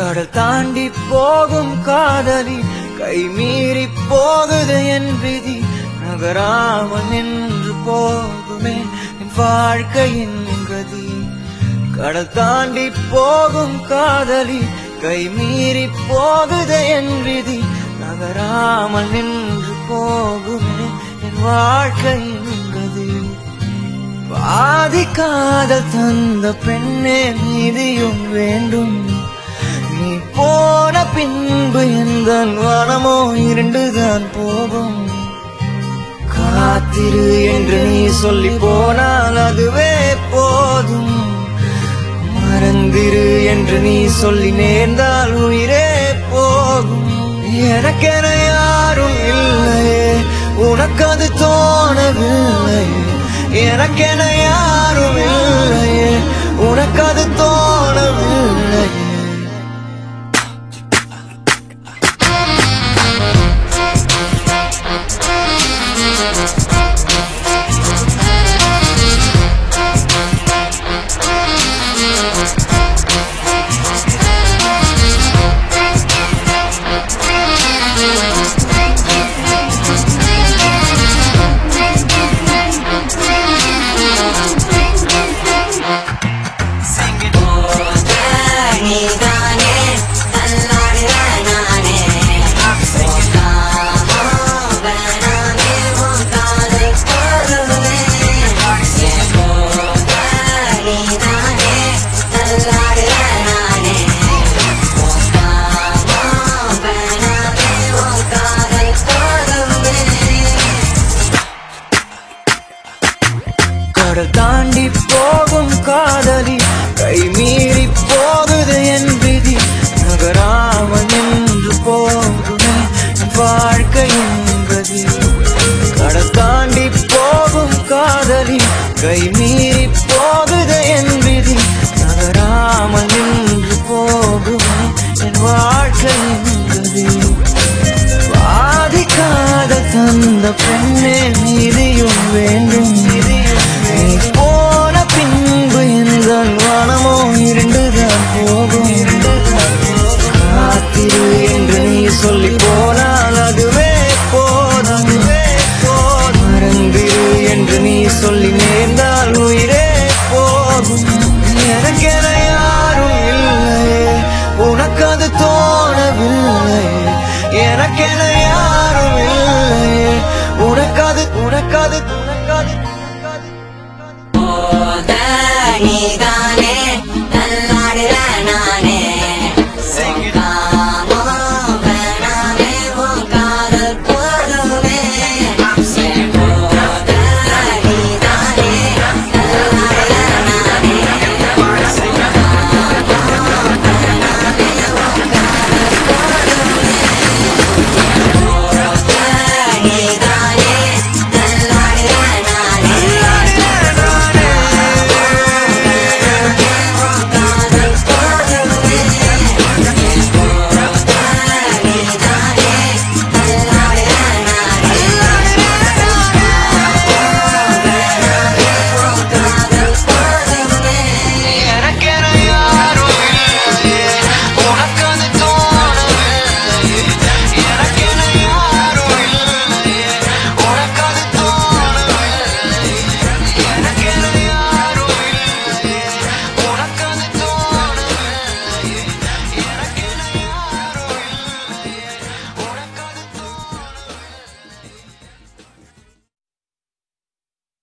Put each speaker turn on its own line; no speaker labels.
கடல் தாண்டி போகும் காதலி கை மீறி போகுது என் விதி நகராமல் நின்று போகுமே என் வாழ்க்கையின் கதி கடல் தாண்டி போகும் காதலி கை மீறி போகுது என் விதி நகராமல் நின்று போகுமே என் வாழ்க்கையின் கதி பாதி காதல் தந்த பெண்ணே நீதியும் வேண்டும் நீ போன பின்பு எந்த வனமோ இருண்டுதான் போகும் காத்திரு என்று நீ சொல்லி போனால் அதுவே போதும் மறந்திரு என்று நீ சொல்லி நேர்ந்தால் உயிரே போகும் எனக்கென யாரும் இல்லையே உனக்கு அது தோணவில்லையே எனக்கென யாரும் இல்லையே உனக்கு அது தோணவில்லையே
நீதானே அல்லாடுதான் நானே போகாமோ வேணாமே உன் காதல் போதுமே என் போக நீதானே அல்லாடுதான் நானே போகாமோ வேணாமே உன் காதல் போதுமே
கடல் தாண்டி போகும் காதலி கை மீறி போகுது என் விதி நகராமல் நின்று போகுமே என் வாழ்க்கையின் கதி கடல் தாண்டி போகும் காதலி கை மீறி போகுது என் விதி நகராமல் நின்று போகுமே என் வாழ்க்கையின் கதி பாதிக்காத தந்த பெண்ணே நீதியும் வேண்டும் நீ போன பின்பு எந்த வனமோ இருண்டுதான் போகும் காத்திரு என்று நீ சொல்லி போனால் அதுவே போதும் மறந்திரு என்று நீ சொல்லி நேர்ந்தால் உயிரே போகும் எனக்கென யாரும் இல்லையே உனக்கு அது தோணவில்லை எனக்கென